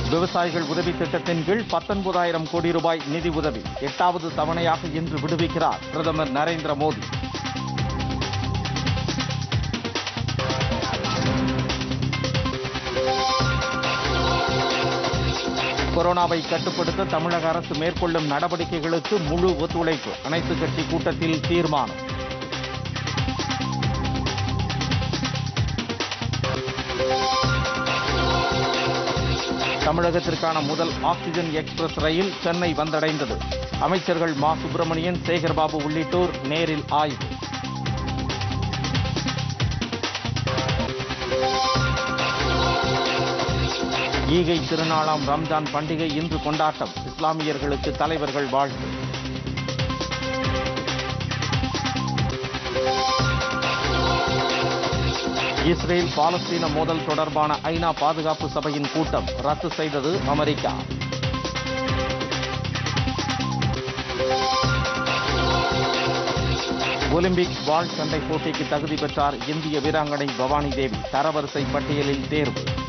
விவசாயிகள் உதவி திட்டத்தின் கீழ் பத்தொன்பதாயிரம் கோடி ரூபாய் நிதி உதவி எட்டாவது தவணையாக இன்று விடுவிக்கிறார் பிரதமர் நரேந்திர மோடி கொரோனாவை கட்டுப்படுத்த தமிழக அரசு மேற்கொள்ளும் நடவடிக்கைகளுக்கு முழு ஒத்துழைப்பு அனைத்துக் கட்சி கூட்டத்தில் தீர்மானம் தமிழகத்திற்கான முதல் ஆக்சிஜன் எக்ஸ்பிரஸ் ரயில் சென்னை வந்தடைந்தது அமைச்சர்கள் மா சுப்பிரமணியன் சேகர்பாபு உள்ளிட்டோர் நேரில் ஆய்வு ஈகை திருநாளாம் ரம்ஜான் பண்டிகை இன்று கொண்டாட்டம் இஸ்லாமியர்களுக்கு தலைவர்கள் வாழ்த்து இஸ்ரேல் பாலஸ்தீன மோதல் தொடர்பான ஐநா பாதுகாப்பு சபையின் கூட்டம் ரத்து செய்தது அமெரிக்கா ஒலிம்பிக் வாள் சண்டை போட்டிக்கு தகுதி பெற்றார் இந்திய வீராங்கனை பவானி தேவி தரவரிசை பட்டியலில் தேர்வு